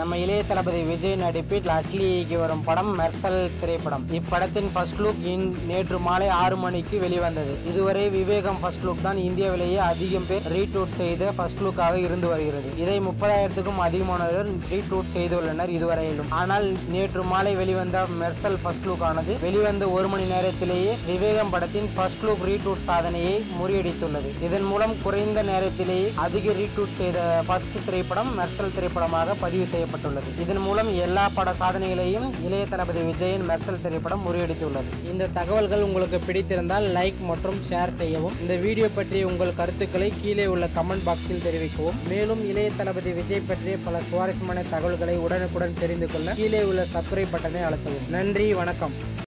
நம்ம இளைய தளபதி விஜய் நடிப்பில் அட்லி இயக்கி வரும் படம் மெர்சல் திரைப்படம் இப்படத்தின் ஃபர்ஸ்ட் லுக் நேற்று மாலை ஆறு மணிக்கு வெளிவந்தது இதுவரை விவேகம் ஃபர்ஸ்ட் லுக் தான் இந்தியாவிலேயே அதிகம் பேர் ரீடூட் செய்த ஃபர்ஸ்ட் லுக்காக இருந்து வருகிறது இதை முப்பதாயிரத்துக்கும் அதிகமானவர் ரீடூட் செய்துள்ளனர் இதுவரையிலும் ஆனால் நேற்று மாலை வெளிவந்த மெர்சல் ஃபர்ஸ்ட் லுக் ஆனது வெளிவந்த ஒரு மணி நேரத்திலேயே விவேகம் படத்தின் ஃபர்ஸ்ட் லுக் ரீடூட் சாதனையை முறியடித்துள்ளது இதன் மூலம் குறைந்த நேரத்திலேயே அதிக ரீடூட் செய்த ஃபர்ஸ்ட் திரைப்படம் மெர்சல் திரைப்படமாக பதிவு செய்யப்பட்டுள்ளது இதன் மூலம் எல்லா பட சாதனைகளையும் இளைய தளபதி விஜயின் மெர்சல் திரைப்படம் முறியடித்துள்ளது இந்த தகவல்கள் உங்களுக்கு பிடித்திருந்தால் லைக் மற்றும் ஷேர் செய்யவும் இந்த வீடியோ பற்றிய உங்கள் கருத்துக்களை கீழே உள்ள கமெண்ட் பாக்ஸில் தெரிவிக்கவும் மேலும் இளைய தளபதி விஜய் பற்றிய பல சுவாரஸ்யமான தகவல்களை உடனுக்குடன் தெரிந்து கொள்ள கீழே உள்ள சப்ஸ்கிரைப் பட்டனை அழுத்தவும் நன்றி வணக்கம்